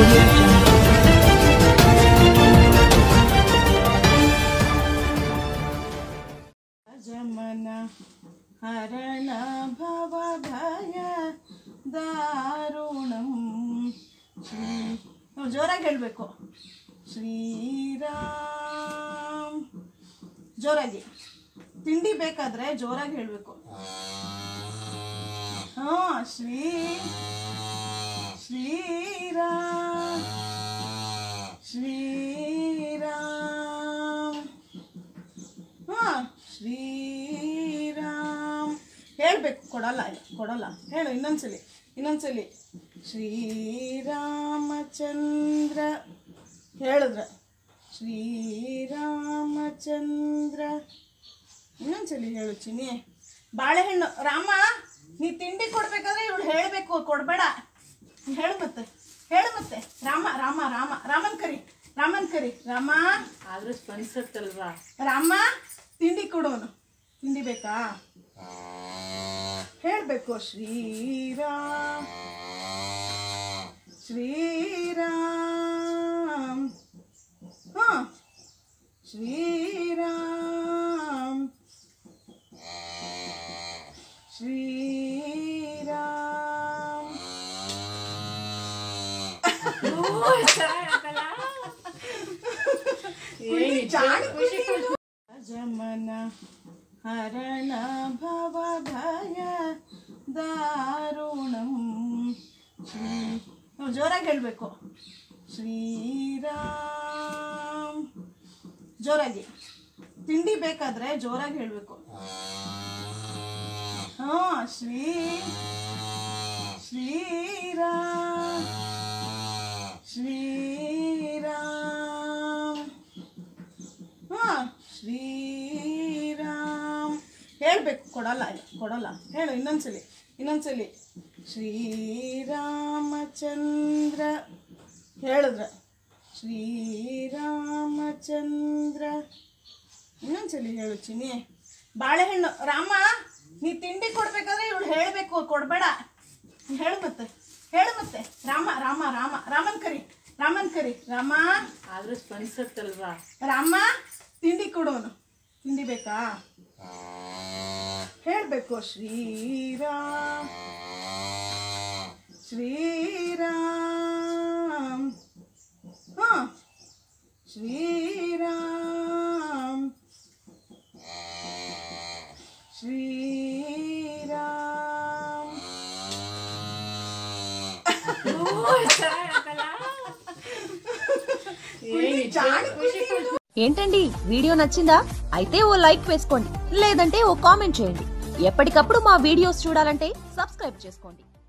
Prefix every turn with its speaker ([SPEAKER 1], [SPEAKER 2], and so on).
[SPEAKER 1] audio jungle.
[SPEAKER 2] ಜಮನ ಹರಣ ಭವಭಯ ದಾರುಣಂ ಶ್ರೀ ನಾವು ಜೋರಾಗಿ ಹೇಳಬೇಕು ಶ್ರೀರಾಮ್ ಜೋರಾಗಿ ತಿಂಡಿ ಬೇಕಾದ್ರೆ ಜೋರಾಗಿ ಹೇಳಬೇಕು ಹಾ ಶ್ರೀ ಶ್ರೀರಾಮ್ ಶ್ರೀರಾಮ್ ಹಾ ಶ್ರೀರಾಮ್ ಹೇಳ್ಬೇಕು ಕೊಡಲ್ಲ ಕೊಡಲ್ಲ ಹೇಳು ಇನ್ನೊಂದ್ಸಲಿ ಇನ್ನೊಂದ್ಸಲಿ ಶ್ರೀರಾಮಚಂದ್ರ ಹೇಳಿದ್ರೆ ಶ್ರೀರಾಮಚಂದ್ರ ಇನ್ನೊಂದ್ಸಲಿ ಹೇಳು ಚಿನ್ನಿ ಬಾಳೆಹಣ್ಣು ರಾಮ ನೀ ತಿಂಡಿ ಕೊಡ್ಬೇಕಾದ್ರೆ ಇವಳು ಹೇಳಬೇಕು ಕೊಡಬೇಡ ಹೇಳು ಮತ್ತೆ ಹೇಳು ಮತ್ತೆ ರಾಮ ರಾಮ ರಾಮ ರಾಮನ್ ಕರಿ ರಾಮನ್ ಕರಿ ರಾಮ
[SPEAKER 3] ಆದ್ರೂ ಸ್ಪಂದಿಸತ್ತಲ್ವಾ
[SPEAKER 2] ರಾಮ ತಿಂಡಿ ಕೊಡೋನು ತಿಂಡಿ ಬೇಕಾ ಹೇಳ್ಬೇಕು ಶ್ರೀರಾಮ್ ಶ್ರೀರಾಮ್ ಹಾ ಶ್ರೀರಾಮ್ ಶ್ರೀರಾಮ್ ಜಮನ ಹರಣ ಭವಭಯ ದಾರುಣಂ ಶ್ರೀ ನಾವು ಜೋರಾಗಿ ಹೇಳಬೇಕು ಶ್ರೀರಾಮ್ ಜೋರಾಗಿ ತಿಂಡಿ ಬೇಕಾದ್ರೆ ಜೋರಾಗಿ ಹೇಳಬೇಕು ಹಾ ಶ್ರೀ ಶ್ರೀರಾಮ್ ಶ್ರೀರಾಮ್ ಹಾ ಶ್ರೀರಾಮ್ ಹೇಳ್ಬೇಕು ಕೊಡಲ್ಲ ಕೊಡಲ್ಲ ಹೇಳು ಇನ್ನೊಂದ್ಸಲಿ ಇನ್ನೊಂದ್ಸಲಿ ಶ್ರೀರಾಮಚಂದ್ರ ಹೇಳಿದ್ರೆ ಶ್ರೀರಾಮಚಂದ್ರ ಇನ್ನೊಂದ್ಸಲಿ ಹೇಳು ಚಿನ್ನಿ ಬಾಳೆಹಣ್ಣು ರಾಮ ನೀ ತಿಂಡಿ ಕೊಡ್ಬೇಕಾದ್ರೆ ಇವಳು ಹೇಳಬೇಕು ಕೊಡಬೇಡ ಹೇಳು ಮತ್ತೆ ಹೇಳು ಮತ್ತೆ ರಾಮ ರಾಮ ರಾಮ ರಾಮನ್ ಕರಿ ರಾಮನ್ ಕರಿ ರಾಮ
[SPEAKER 3] ಆದ್ರೂ ಸ್ಪಂದಿಸತ್ತಲ್ವಾ
[SPEAKER 2] ರಾಮ ತಿಂಡಿ ಕೊಡೋನು ತಿಂಡಿ ಬೇಕಾ ಹೇಳ್ಬೇಕು ಶ್ರೀರಾಮ್ ಶ್ರೀರಾಮ್ ಹಾ ಶ್ರೀರಾಮ್ ಶ್ರೀರಾಮ್
[SPEAKER 1] ఏంటండి వీడియో నచ్చిందా అయితే ఓ లైక్ వేసుకోండి లేదంటే ఓ కామెంట్ చేయండి ఎప్పటికప్పుడు మా వీడియోస్ చూడాలంటే సబ్స్క్రైబ్ చేసుకోండి